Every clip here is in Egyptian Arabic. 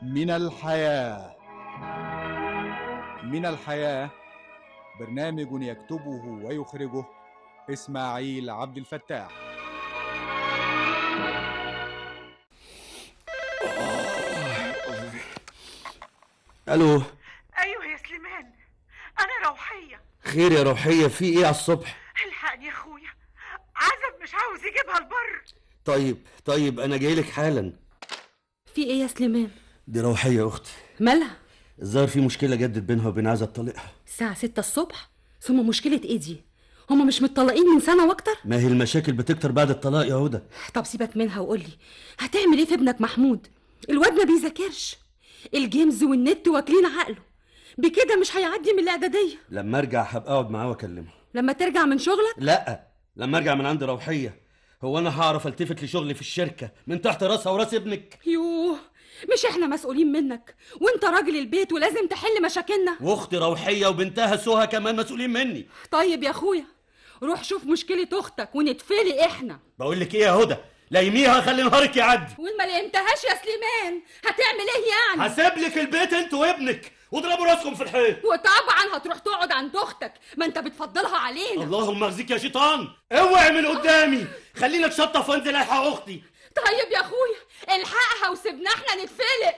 من الحياة من الحياة برنامج يكتبه ويخرجه إسماعيل عبد الفتاح الو ايوه يا سليمان انا روحيه خير يا روحيه في ايه على الصبح الحقني يا اخويا عزب مش عاوز يجيبها البر طيب طيب انا جاي لك حالا في ايه يا سليمان دي روحيه يا اختي مالها الظاهر في مشكله جدت بينها وبين عايزه تطلقها الساعة ستة الصبح ثم مشكلة ايه دي هما مش متطلقين من سنة واكتر ما هي المشاكل بتكتر بعد الطلاق يا هدى طب سيبك منها وقولي هتعمل ايه في ابنك محمود الواد ما بيذاكرش الجيمز والنت واكلين عقله بكده مش هيعدي من الاعدادية لما ارجع هبقى اقعد معاه واكلمه لما ترجع من شغلك لا لما ارجع من عند روحيه هو انا هعرف التفت لشغلي في الشركه من تحت راسها وراس ابنك يوه مش احنا مسؤولين منك وانت راجل البيت ولازم تحل مشاكلنا واختي روحيه وبنتها سهى كمان مسؤولين مني طيب يا اخويا روح شوف مشكلة اختك ونتفلي احنا بقول لك ايه يا هدى لايميها خلي نهارك يعدي وان ما لقيتهاش يا سليمان هتعمل ايه يعني هسيب لك البيت انت وابنك واضربوا راسكم في الحيط وطبعا هتروح تقعد عند اختك ما انت بتفضلها علينا اللهم اخزيك يا شيطان اوعي من قدامي خلينا اتشطف وانزل الحق اختي طيب يا اخويا الحقها وسيبنا احنا نتفلق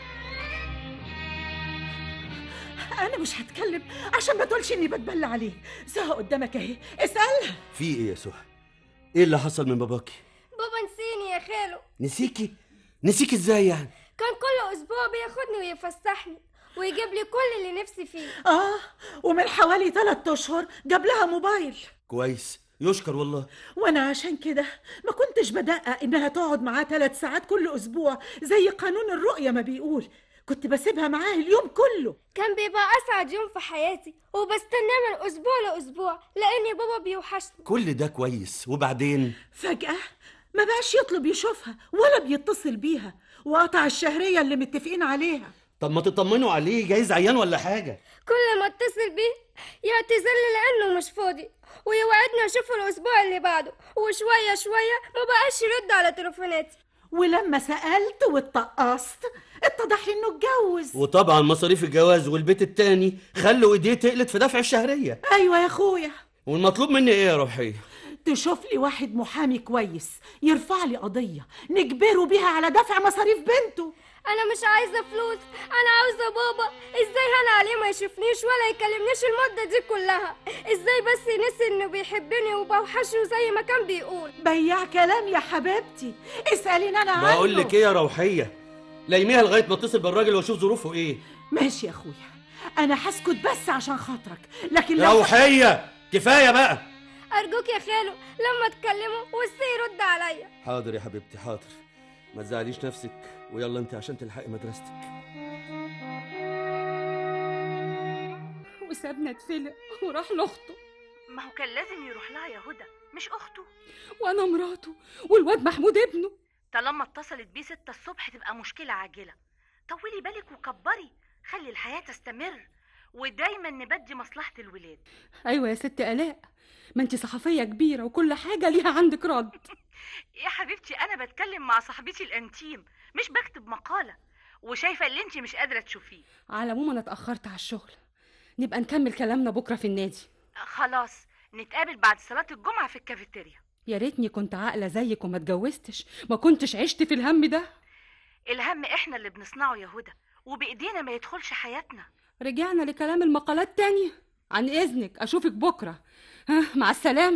انا مش هتكلم عشان ما تقولش اني بتبلى عليه سهى قدامك اهي اسالها في ايه يا سهى ايه اللي حصل من باباكي بابا نسيني يا خالو نسيكي نسيكي ازاي يعني كان كل اسبوع بياخدني ويفسحني ويجيب لي كل اللي نفسي فيه اه ومن حوالي ثلاثة اشهر جاب لها موبايل كويس يشكر والله وانا عشان كده ما كنتش بدقق انها تقعد معاه ثلاث ساعات كل اسبوع زي قانون الرؤية ما بيقول كنت بسيبها معاه اليوم كله كان بيبقى اسعد يوم في حياتي وبستناه من اسبوع لاسبوع لان بابا بيوحشني كل ده كويس وبعدين فجأة ما بقاش يطلب يشوفها ولا بيتصل بيها وقطع الشهرية اللي متفقين عليها طب ما تطمنوا عليه جايز عيان ولا حاجه كل ما اتصل بيه يعتذر لي لانه مش فاضي ويوعدني اشوفه الاسبوع اللي بعده وشويه شويه ما بقاش يرد على تليفوناتي ولما سألت واتقصت اتضح لي انه اتجوز وطبعا مصاريف الجواز والبيت التاني خلوا ايديه تقلت في دفع الشهريه ايوه يا اخويا والمطلوب مني ايه يا روحيه تشوف لي واحد محامي كويس يرفع لي قضية نجبره بيها على دفع مصاريف بنته انا مش عايزه فلوس انا عاوزه بابا ازاي هنا عليه ما يشوفنيش ولا يكلمنيش المده دي كلها ازاي بس ينسي انه بيحبني وبوحشه زي ما كان بيقول بياع كلام يا حبيبتي اسأليني انا عنه بقول لك ايه يا روحيه لايميها لغايه ما اتصل بالراجل واشوف ظروفه ايه ماشي يا اخويا انا هسكت بس عشان خاطرك لكن لو روحيه كفايه بقى ارجوك يا خالو لما تكلمه وازاي يرد عليا حاضر يا حبيبتي حاضر ما تزعليش نفسك ويلا انت عشان تلحقي مدرستك وسابنا اتفلق وراح لاخته ما هو كان لازم يروح لها يا هدى مش اخته وانا مراته والواد محمود ابنه طالما اتصلت بيه ستة الصبح تبقى مشكلة عاجلة طولي بالك وكبري خلي الحياة تستمر ودايما نبدي مصلحة الولاد ايوه يا ست الاء ما انت صحفيه كبيره وكل حاجه ليها عندك رد يا حبيبتي انا بتكلم مع صاحبتي الانتيم مش بكتب مقالة وشايفة اللي انت مش قادرة تشوفيه على العموم انا اتاخرت على الشغل نبقى نكمل كلامنا بكره في النادي خلاص نتقابل بعد صلاة الجمعة في الكافيتيريا يا ريتني كنت عاقله زيك وما اتجوزتش ما كنتش عشت في الهم ده الهم احنا اللي بنصنعه يا هدى وبايدينا ما يدخلش حياتنا رجعنا لكلام المقالات تاني عن اذنك اشوفك بكره ها مع السلامه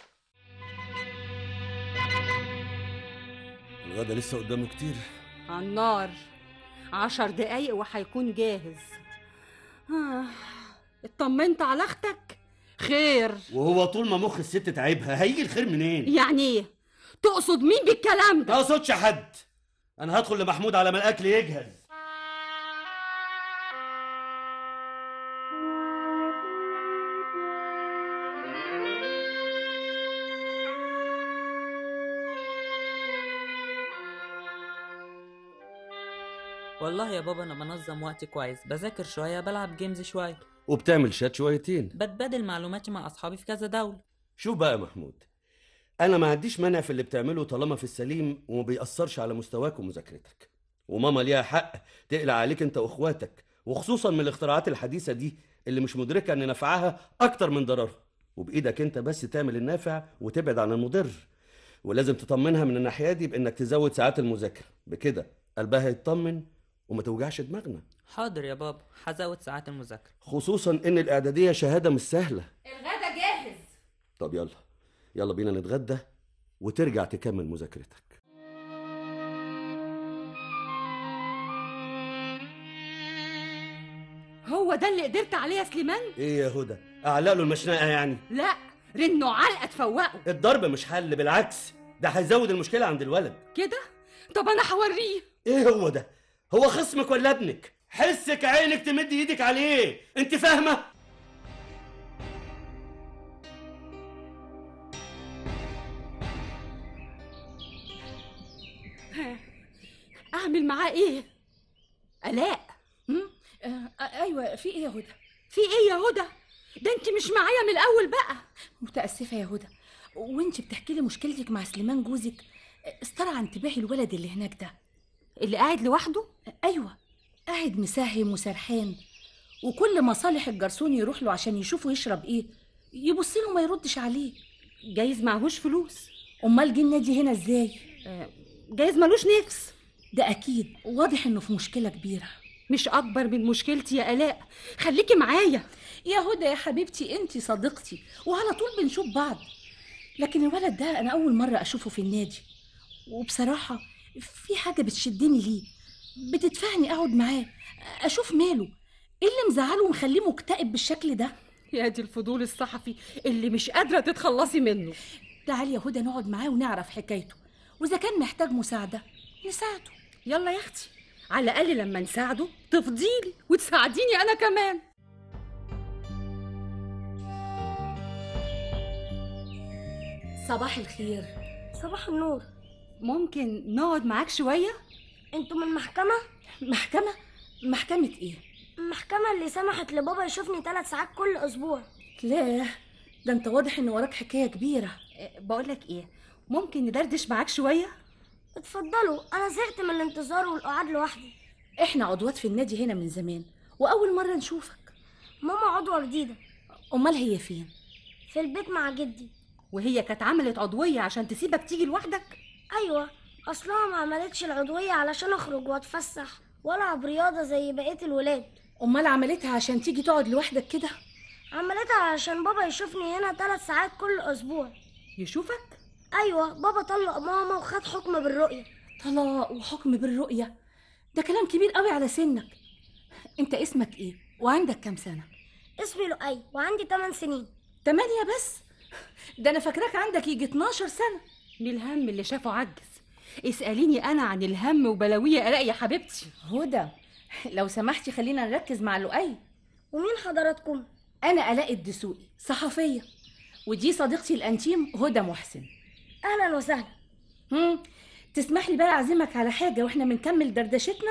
الغدا لسه قدامه كتير على النار عشر دقايق وهيكون جاهز آه. اطمنت على اختك خير وهو طول ما مخ الست تعبها هيجي الخير منين يعني ايه تقصد مين بالكلام ما ده اقصدش حد انا هدخل لمحمود على ما الاكل يجهز والله يا بابا انا بنظم وقتي كويس بذاكر شويه بلعب جيمز شويه وبتعمل شات شويتين بتبادل معلوماتي مع اصحابي في كذا دوله شوف بقى يا محمود انا ما عنديش مانع في اللي بتعمله طالما في السليم وما بيأثرش على مستواك ومذاكرتك وماما ليها حق تقلق عليك انت واخواتك وخصوصا من الاختراعات الحديثه دي اللي مش مدركه ان نفعها اكتر من ضررها وبايدك انت بس تعمل النافع وتبعد عن المضر ولازم تطمنها من الناحيه دي بانك تزود ساعات المذاكره بكده قلبها يطمن وما توجعش دماغنا حاضر يا بابا هزود ساعات المذاكرة خصوصا ان الاعداديه شهاده مش سهله الغدا جاهز طب يلا يلا بينا نتغدى وترجع تكمل مذاكرتك هو ده اللي قدرت عليه يا سليمان ايه يا هدى اعلق له المشنقه يعني لا رنه علقه تفوقه الضرب مش حل بالعكس ده هيزود المشكله عند الولد كده طب انا هوريه ايه هو ده هو خصمك ولا ابنك حسك عينك تمد ايدك عليه انت فاهمه اعمل معاه ايه الاء هم؟ آه ايوه في ايه يا هدى في ايه يا هدى ده انت مش معايا من الاول بقى متاسفه يا هدى وانت بتحكي لي مشكلتك مع سليمان جوزك استرعى انتباهي الولد اللي هناك ده اللي قاعد لوحده ايوه قاعد مساهم وسرحان وكل ما صالح الجرسون يروح له عشان يشوفه يشرب ايه يبص له ما يردش عليه جايز معهوش فلوس امال جه النادي هنا ازاي آه، جايز ملوش نفس ده اكيد واضح انه في مشكله كبيره مش اكبر من مشكلتي يا الاء خليكي معايا يا هدى يا حبيبتي انت صديقتي وعلى طول بنشوف بعض لكن الولد ده انا اول مره اشوفه في النادي وبصراحه في حاجه بتشدني ليه بتدفعني اقعد معاه اشوف ماله ايه اللي مزعله ومخليه مكتئب بالشكل ده يا دي الفضول الصحفي اللي مش قادره تتخلصي منه تعالي يا هدى نقعد معاه ونعرف حكايته واذا كان محتاج مساعده نساعده يلا يا اختي على الاقل لما نساعده تفضيلي وتساعديني انا كمان صباح الخير صباح النور ممكن نقعد معاك شويه انتوا من المحكمة محكمه محكمه ايه المحكمة اللي سمحت لبابا يشوفني ثلاث ساعات كل أسبوع لا ده انت واضح ان وراك حكايه كبيره بقول لك ايه ممكن ندردش معاك شويه اتفضلوا أنا زهقت من الانتظار والقعاد لوحدي احنا عضوات في النادي هنا من زمان واول مره نشوفك ماما عضوة جديدة امال هي فين في البيت مع جدي وهي كانت عملت عضويه عشان تسيبك تيجي لوحدك أيوة أصلها ما عملتش العضوية علشان أخرج وأتفسح وألعب رياضة زي بقية الولاد امال عملتها عشان تيجي تقعد لوحدك كده عملتها علشان بابا يشوفني هنا ثلاث ساعات كل أسبوع يشوفك أيوة بابا طلق ماما وخد حكم بالرؤية طلاق وحكم بالرؤيه ده كلام كبير قوي على سنك انت اسمك ايه وعندك كام سنه اسمي لؤي وعندي 8 سنين تمانية بس ده انا فاكراك عندك يجي 12 سنه من الهم اللي شافه عجز اسأليني أنا عن الهم وبلاويه ألاقي يا حبيبتي هدى لو سمحتي خلينا نركز مع لؤي ومين حضراتكم؟ انا الاء الدسوقي صحفيه ودي صديقتي الانتيم هدى محسن أهلا وسهلا هم تسمح لي بقى اعزمك على حاجه واحنا بنكمل دردشتنا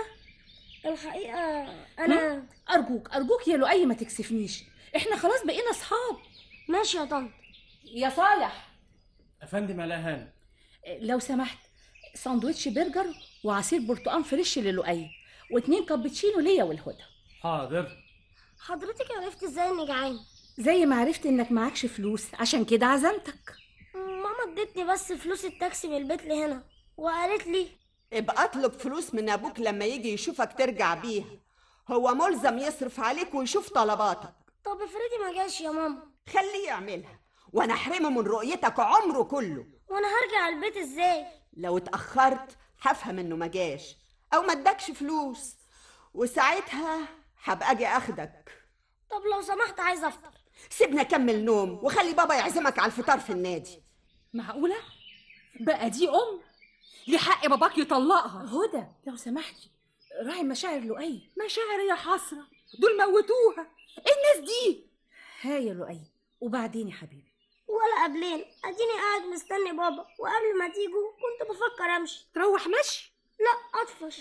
الحقيقة أنا ارجوك ارجوك يا لؤي ما تكسفنيش احنا خلاص بقينا اصحاب ماشي يا طنط يا صالح افندم على هانم لو سمحت ساندوتش برجر وعصير برتقال فريش للؤي واتنين كابتشينو ليا والهدى حاضر حضرتك عرفت ازاي اني جعان زي ما عرفت انك معكش فلوس عشان كده عزمتك ماما ادتني بس فلوس التاكسي من البيت لهنا وقالت لي ابقى اطلب فلوس من ابوك لما يجي يشوفك ترجع بيها هو ملزم يصرف عليك ويشوف طلباتك طب افرضي ما جاش يا ماما خليه يعملها وانا احرمه من رؤيتك عمره كله وانا هرجع البيت ازاي لو اتاخرت هفهم انه ما جاش او ما ادكش فلوس وساعتها هبقى اجي اخدك طب لو سمحت عايز افطر سيبنا اكمل نوم وخلي بابا يعزمك على الفطار في النادي معقولة؟ بقى دي أم ليه حق باباك يطلقها هدى لو سمحتي راعي مشاعر لؤي مشاعر يا حسرة دول موتوها إيه الناس دي ها يا لؤي وبعدين يا حبيبي ولا قبلين اديني قاعد مستني بابا وقبل ما تيجوا كنت بفكر امشي تروح مشي لا اطفش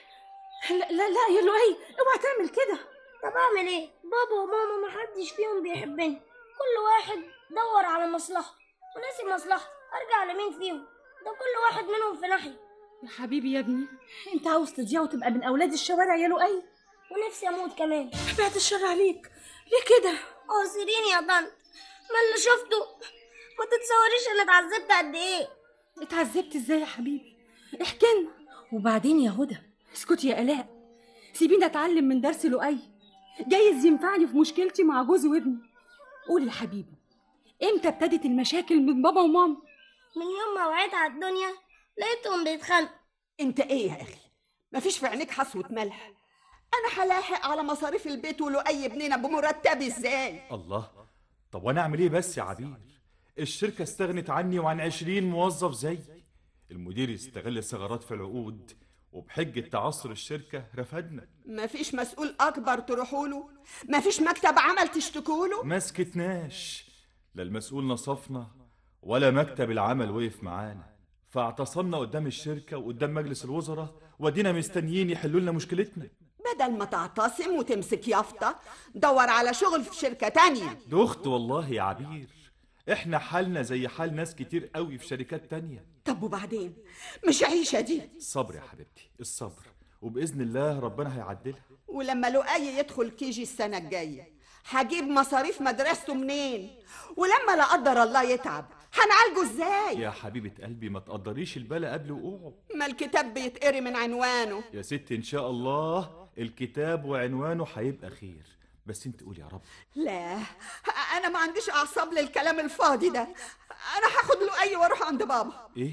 لا لا لا يا لؤي اوعى تعمل كده طب اعمل ايه بابا وماما محدش فيهم بيحبني كل واحد دور على مصلحته وناسي مصلحته ارجع لمين فيهم ده كل واحد منهم في ناحيه يا حبيبي يا ابني انت عاوز تضيع وتبقى من اولاد الشوارع يا لؤي ونفسي اموت كمان بعد الشر عليك ليه كده اعذريني يا طنط ما اللي شفته ما تتصوريش انا اتعذبت قد ايه اتعذبت ازاي يا حبيبي احكي لنا وبعدين يا هدى اسكتي يا الاء سيبيني اتعلم من درس لؤي جايز ينفعني في مشكلتي مع جوزي وابني قولي يا حبيبي امتى ابتدت المشاكل من بابا وماما من يوم ما وعيت على الدنيا لقيتهم بيتخانقوا انت ايه يا اخي مفيش في عينيك حصوة ملح انا هلاحق على مصاريف البيت ولؤي ابننا بمرتبي ازاي الله طب وانا اعمل ايه بس يا عبير الشركة استغنت عني وعن عشرين موظف زي المدير استغل الثغرات في العقود وبحجة تعثر الشركة رفدنا مفيش مسؤول اكبر تروحوا له مفيش مكتب عمل تشتكوا له ما سكتناش لا المسؤول نصفنا ولا مكتب العمل وقف معانا فاعتصمنا قدام الشركة وقدام مجلس الوزراء ودينا مستنيين يحلوا لنا مشكلتنا بدل ما تعتصم وتمسك يافطة دور على شغل في شركة تانية دخت والله يا عبير احنا حالنا زي حال ناس كتير قوي في شركات تانية طب وبعدين مش عيشة دي الصبر يا حبيبتي الصبر وبإذن الله ربنا هيعدلها ولما لؤي يدخل كيجي السنة الجاية هجيب مصاريف مدرسته منين ولما لا قدر الله يتعب هنعالجه ازاي يا حبيبة قلبي ما تقدريش البلا قبل وقوعه ما الكتاب بيتقري من عنوانه يا ست ان شاء الله الكتاب وعنوانه هيبقى خير بس انت قولي يا رب لا انا ما عنديش اعصاب للكلام الفاضي ده انا هاخد لؤي واروح عند بابا ايه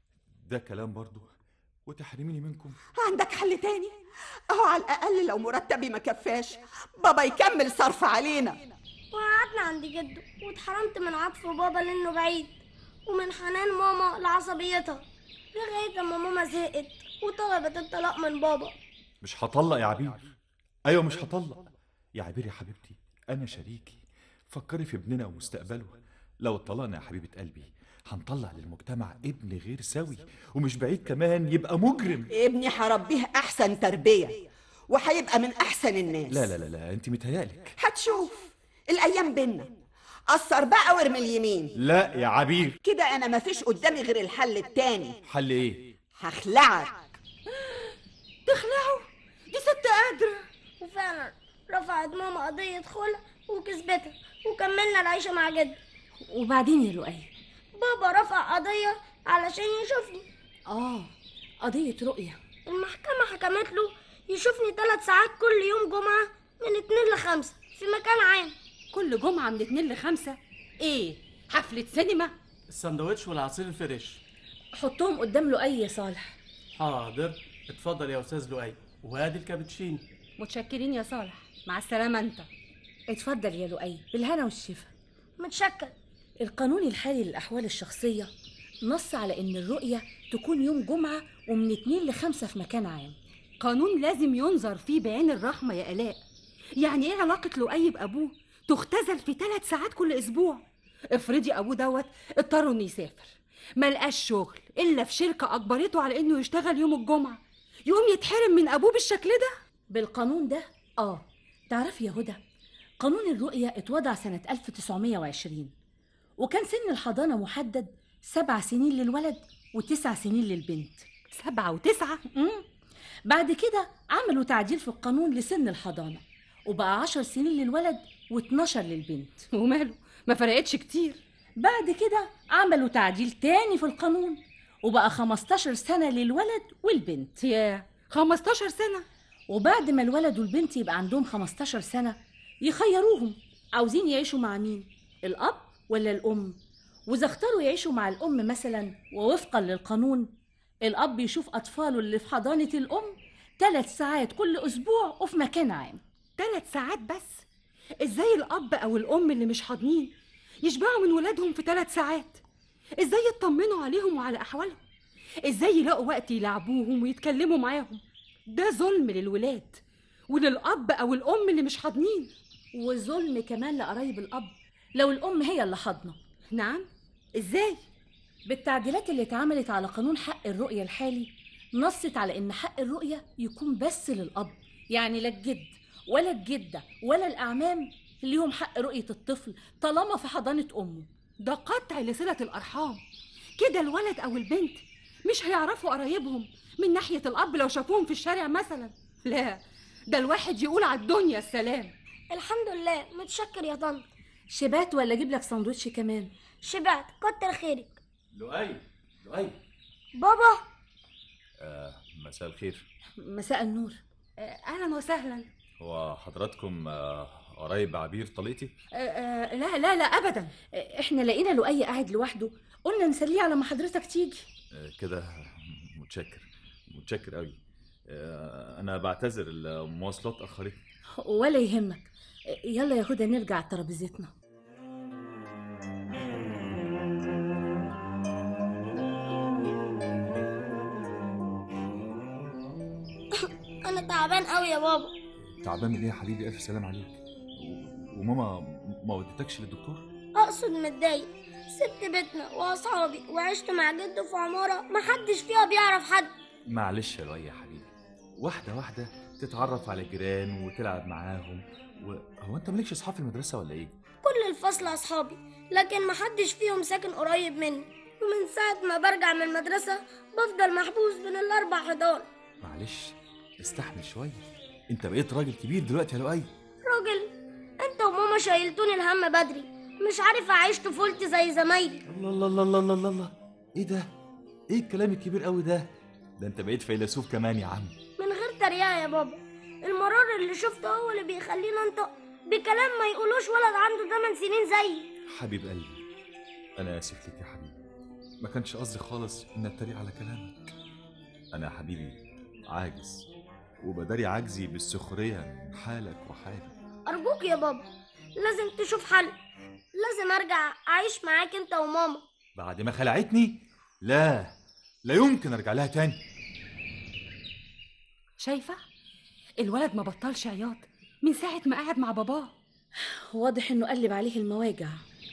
ده كلام برضو وتحرميني منكم عندك حل تاني اهو على الاقل لو مرتبي ما كفاش بابا يكمل صرف علينا وقعدنا عند جده واتحرمت من عطف بابا لانه بعيد ومن حنان ماما لعصبيتها لغايه لما ماما زهقت وطلبت الطلاق من بابا مش هطلق يا عبير ايوه مش هطلق يا عبير يا حبيبتي انا شريكي فكري في ابننا ومستقبله لو اتطلقنا يا حبيبه قلبي هنطلع للمجتمع ابن غير سوي ومش بعيد كمان يبقى مجرم ابني هربيه احسن تربيه وهيبقى من احسن الناس لا لا لا لا انت متهيألك هتشوف الايام بينا قصر بقى وارمي اليمين لا يا عبير كده انا مفيش قدامي غير الحل التاني حل ايه هخلعك تخلعوا دي ست قادرة وفعلا رفعت ماما قضيه خلع وكسبتها وكملنا العيشه مع جده وبعدين يا لؤي بابا رفع قضيه علشان يشوفني اه قضية رؤية المحكمة حكمت له يشوفني ثلاث ساعات كل يوم جمعة من اتنين لخمسة في مكان عام كل جمعة من اتنين لخمسة ايه حفلة سينما السندوتش والعصير الفريش حطهم قدام لؤي يا صالح حاضر اتفضل يا استاذ لؤي وادي الكابتشينو متشكرين يا صالح مع السلامة انت اتفضل يا لؤي بالهنا والشفا متشكر القانون الحالي للأحوال الشخصية نص على إن الرؤية تكون يوم جمعة ومن اتنين لخمسة في مكان عام قانون لازم ينظر فيه بعين الرحمة يا آلاء يعني ايه علاقة لؤي بأبوه تختزل في ثلاث ساعات كل أسبوع افرضي أبوه دوت اضطر إنه يسافر ملقاش شغل إلا في شركة أجبرته على إنه يشتغل يوم الجمعة يقوم يتحرم من أبوه بالشكل ده بالقانون ده آه تعرفي يا هدى قانون الرؤية اتوضع سنة 1920 وكان سن الحضانة محدد سبع سنين للولد وتسع سنين للبنت سبعة وتسعة مم. بعد كده عملوا تعديل في القانون لسن الحضانة وبقى عشر سنين للولد و12 للبنت وماله ما فرقتش كتير بعد كده عملوا تعديل تاني في القانون وبقى 15 سنة للولد والبنت يا 15 سنة وبعد ما الولد والبنت يبقى عندهم 15 سنة يخيروهم عاوزين يعيشوا مع مين الأب ولا الأم وإذا اختاروا يعيشوا مع الأم مثلا ووفقا للقانون الأب يشوف أطفاله اللي في حضانة الأم ثلاث ساعات كل أسبوع وفي مكان عام ثلاث ساعات بس ازاي الأب أو الأم اللي مش حاضنين يشبعوا من ولادهم في ثلاث ساعات ازاي يطمنوا عليهم وعلى أحوالهم ازاي يلاقوا وقت يلعبوهم ويتكلموا معاهم ده ظلم للولاد وللأب أو الأم اللي مش حاضنين وظلم كمان لقرايب الأب لو الأم هي اللي حاضنة نعم ازاي بالتعديلات اللي اتعملت على قانون حق الرؤية الحالي نصت على إن حق الرؤية يكون بس للأب يعني لا الجد ولا الجدة ولا الأعمام ليهم حق رؤية الطفل طالما في حضانة أمه ده قطع لصلة الأرحام كده الولد أو البنت مش هيعرفوا قرايبهم من ناحية الأب لو شافوهم في الشارع مثلا لا ده الواحد يقول على الدنيا السلام الحمد لله متشكر يا طنط شبعت ولا اجيب لك سندوتش كمان شبعت كتر خيرك لؤي لؤي بابا آه مساء الخير مساء النور آه، أهلا وسهلا هو حضراتكم آه قرايب عبير طليقتي آه، آه، لا لا لا أبدا احنا لقينا لؤي قاعد لوحده قلنا نسليه على ما حضرتك تيجي آه كده متشكر متشكر قوي آه انا بعتذر المواصلات اخرت ولا يهمك يلا يا هدى نرجع ترابيزتنا انا تعبان قوي يا بابا تعبان من ايه يا حبيبي الف سلام عليك و- وماما ما وديتكش للدكتور اقصد متضايق سبت بيتنا واصحابي وعشت مع جده في عماره محدش فيها بيعرف حد معلش يا لؤي يا حبيبي واحده واحده تتعرف على الجيران وتلعب معاهم و... هو انت مالكش اصحاب في المدرسه ولا ايه كل الفصل اصحابي لكن محدش فيهم ساكن قريب مني ومن ساعة ما برجع من المدرسة بفضل محبوس بين الأربع حيطان معلش استحمل شويه انت بقيت راجل كبير دلوقتي يا لؤي راجل انت وماما شايلتوني الهم بدري مش عارف اعيش طفولتي زي زمايلي الله الله الله الله الله الله الله ايه ده ايه الكلام الكبير قوي ده ده انت بقيت فيلسوف كمان يا عم من غير تريقة يا بابا المرار اللي شفته هو اللي بيخلينا انطق بكلام ما يقولوش ولد عنده 8 سنين زيي حبيب قلبي انا اسف لك يا حبيبي ما كانش قصدي خالص ان اتريق على كلامك انا يا حبيبي عاجز وبداري عجزي بالسخريه من حالك وحالي أرجوك يا بابا لازم تشوف حل لازم أرجع أعيش معاك أنت وماما بعد ما خلعتني لا لا يمكن ارجع لها تاني شايفة الولد ما بطلش عياط من ساعة ما قعد مع باباه واضح انه قلب عليه المواجع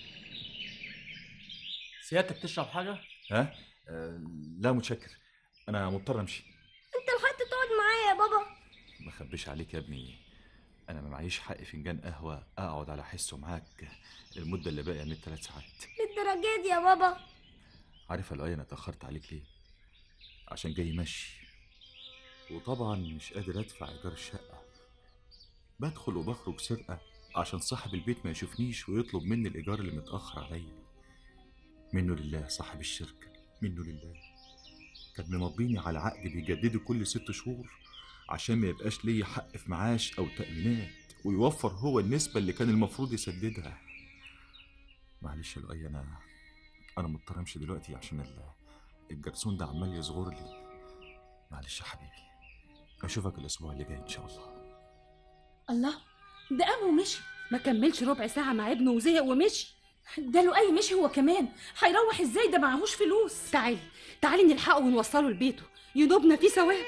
سيادتك تشرب حاجة؟ ها آه لا متشكر انا مضطر امشي أنت لحقت تقعد معايا يا بابا ما اخبيش عليك يا ابني انا ما معيش حق فنجان قهوه اقعد على حسه معاك المده اللي باقيه من الثلاث ساعات للدرجة دي يا بابا عارف يا لؤي انا اتاخرت عليك ليه عشان جاي مشي وطبعا مش قادر ادفع ايجار الشقه بدخل وبخرج سرقه عشان صاحب البيت ما يشوفنيش ويطلب مني الايجار اللي متاخر عليا منه لله صاحب الشركه منه لله كان ممضيني على عقد بيجدده كل ست شهور عشان ما يبقاش ليا حق في معاش او تامينات ويوفر هو النسبه اللي كان المفروض يسددها معلش يا لؤي انا انا مضطر امشي دلوقتي عشان ال- الجرسون ده عمال يصغر لي معلش يا حبيبي اشوفك الاسبوع اللي جاي ان شاء الله الله ده قام ومشي ما كملش ربع ساعة مع ابنه وزهق ومشي ده لؤي مشي هو كمان هيروح ازاي ده معهوش فلوس تعالي تعالي نلحقه ونوصله لبيته يدوبنا فيه ثواب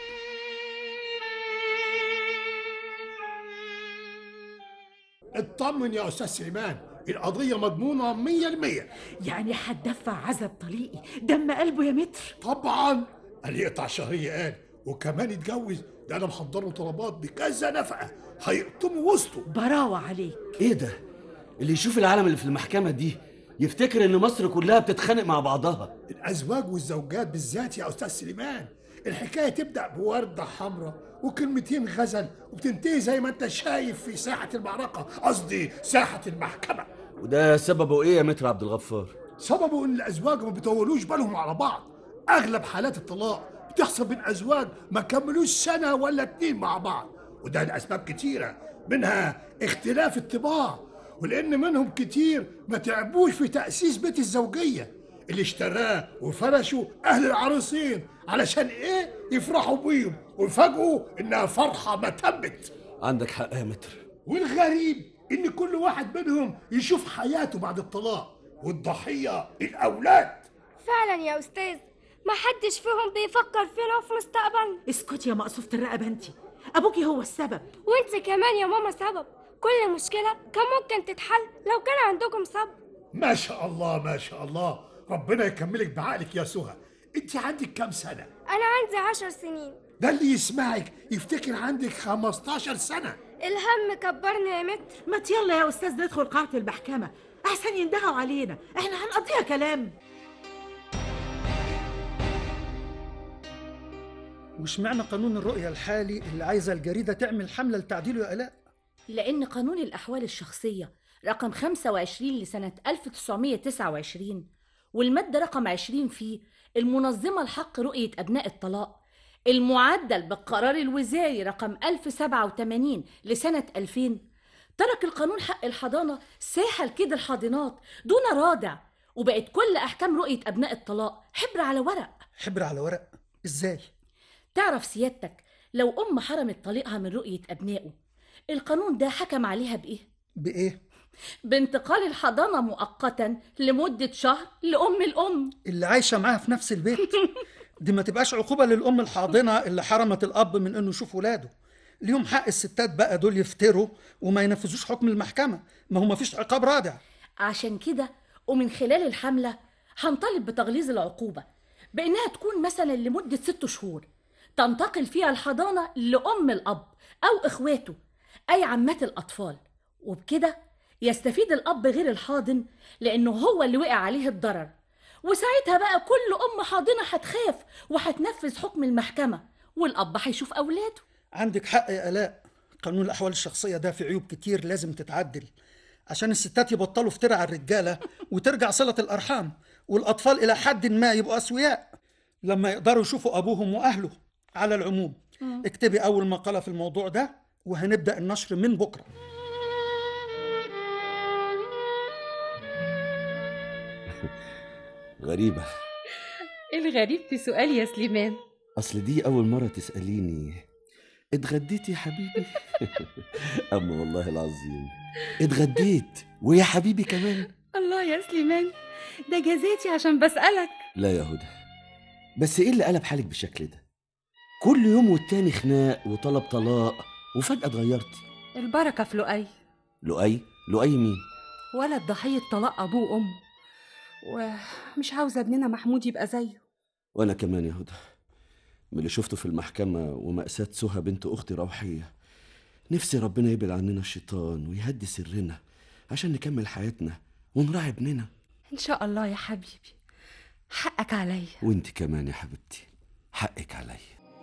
اطمن يا استاذ سليمان القضيه مضمونه 100% يعني هتدفع عزب طليقي دم قلبه يا متر طبعا قال يقطع شهريه قال وكمان يتجوز ده انا محضر له طلبات بكذا نفقه هيقطموا وسطه براوة عليك ايه ده اللي يشوف العالم اللي في المحكمة دي يفتكر ان مصر كلها بتتخانق مع بعضها الازواج والزوجات بالذات يا استاذ سليمان الحكايه تبدا بورده حمراء وكلمتين غزل وبتنتهي زي ما انت شايف في ساحه المعركه قصدي ساحه المحكمه وده سببه ايه يا متر عبد الغفار سببه ان الازواج ما بيطولوش بالهم على بعض اغلب حالات الطلاق بتحصل بين ازواج ما كملوش سنه ولا اتنين مع بعض وده لاسباب كتيره منها اختلاف الطباع ولان منهم كتير ما تعبوش في تاسيس بيت الزوجيه اللي اشتراه وفرشوا اهل العروسين علشان ايه يفرحوا بيهم ويفاجئوا انها فرحه ما تمت عندك حق يا متر والغريب ان كل واحد منهم يشوف حياته بعد الطلاق والضحيه الاولاد فعلا يا أستاذ ما حدش فيهم بيفكر فينا في مستقبلنا اسكت يا مقصوفة الرقبة انت ابوكي هو السبب وانت كمان يا ماما سبب كل مشكلة كان ممكن تتحل لو كان عندكم صبر ما شاء الله ما شاء الله ربنا يكملك بعقلك يا سهى انت عندك كام سنه أنا عندي عشر سنين ده اللي يسمعك يفتكر عندك 15 سنه الهم كبرني يا متر ما يلا يا استاذ ندخل قاعة المحكمة احسن يندهوا علينا احنا هنقضيها كلام واشمعنى قانون الرؤية الحالي اللي عايزة الجريدة تعمل حملة لتعديله يا آلاء لأن قانون الأحوال الشخصية رقم 25 لسنة 1929 والمادة رقم 20 فيه المنظمة لحق رؤية أبناء الطلاق المعدل بالقرار الوزاري رقم 1087 لسنة 2000 ترك القانون حق الحضانة ساحة لكيد الحاضنات دون رادع وبقت كل أحكام رؤية أبناء الطلاق حبر على ورق حبر على ورق ازاي تعرف سيادتك لو أم حرمت طليقها من رؤية أبنائه القانون ده حكم عليها بإيه؟ بإيه؟ بانتقال الحضانة مؤقتا لمدة شهر لأم الأم اللي عايشة معاها في نفس البيت دي ما تبقاش عقوبة للأم الحاضنة اللي حرمت الأب من إنه يشوف ولاده ليهم حق الستات بقى دول يفتروا وما ينفذوش حكم المحكمة ما هو ما فيش عقاب رادع عشان كده ومن خلال الحملة هنطالب بتغليظ العقوبة بإنها تكون مثلا لمدة ست شهور تنتقل فيها الحضانة لأم الأب أو إخواته أي عمات الأطفال وبكده يستفيد الأب غير الحاضن لأنه هو اللي وقع عليه الضرر وساعتها بقى كل أم حاضنة هتخاف وهتنفذ حكم المحكمة والأب هيشوف أولاده عندك حق يا آلاء قانون الأحوال الشخصية ده في عيوب كتير لازم تتعدل عشان الستات يبطلوا افتراء على الرجالة وترجع صلة الأرحام والأطفال إلى حد ما يبقوا أسوياء لما يقدروا يشوفوا أبوهم وأهله على العموم مم. اكتبي أول مقالة في الموضوع ده وهنبدأ النشر من بكرة غريبة الغريب في سؤال يا سليمان أصل دي أول مرة تسأليني اتغديتي يا حبيبي أما والله العظيم اتغديت ويا حبيبي كمان الله يا سليمان ده جزاتي عشان بسألك لا يا هدى بس ايه اللي قلب حالك بالشكل ده كل يوم والتاني خناق وطلب طلاق وفجأة اتغيرتي البركة في لؤي لؤي لؤي مين ولد ضحية طلاق أبوه وأمه ومش عاوزة ابننا محمود يبقى زيه وانا كمان يا هدى من اللي شفته في المحكمة ومأساة سهى بنت أختي روحية نفسي ربنا يبعد عننا الشيطان ويهدي سرنا عشان نكمل حياتنا ونراعي ابننا إن شاء الله يا حبيبي حقك عليا وانت كمان يا حبيبتي حقك عليا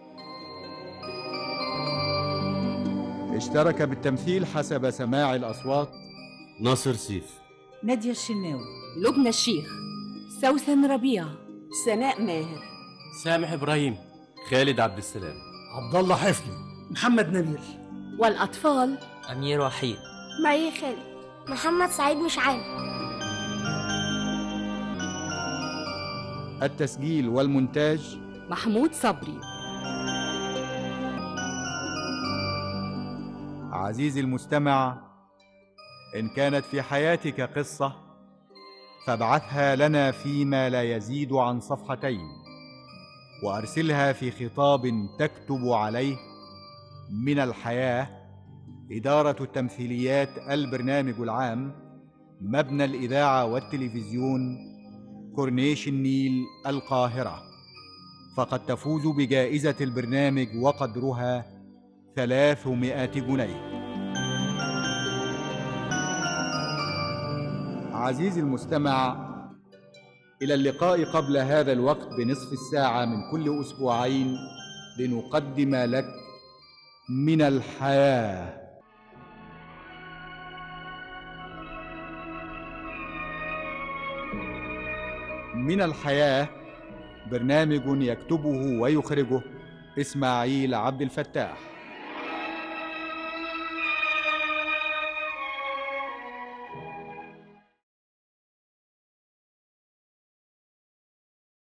اشترك بالتمثيل حسب سماع الأصوات ناصر سيف نادية الشناوي لبنى الشيخ سوسن ربيع سناء ماهر سامح ابراهيم خالد عبد السلام عبد الله حفني محمد نبيل والأطفال أمير وحيد مي خالد محمد سعيد مش عارف التسجيل والمونتاج محمود صبري عزيزي المستمع إن كانت في حياتك قصة فابعثها لنا فيما لا يزيد عن صفحتين وأرسلها في خطاب تكتب عليه من الحياة إدارة التمثيليات البرنامج العام مبنى الإذاعة والتلفزيون كورنيش النيل القاهرة فقد تفوز بجائزة البرنامج وقدرها ثلاثمائة جنيه عزيزي المستمع إلى اللقاء قبل هذا الوقت بنصف الساعة من كل أسبوعين لنقدم لك من الحياة من الحياة برنامج يكتبه ويخرجه إسماعيل عبد الفتاح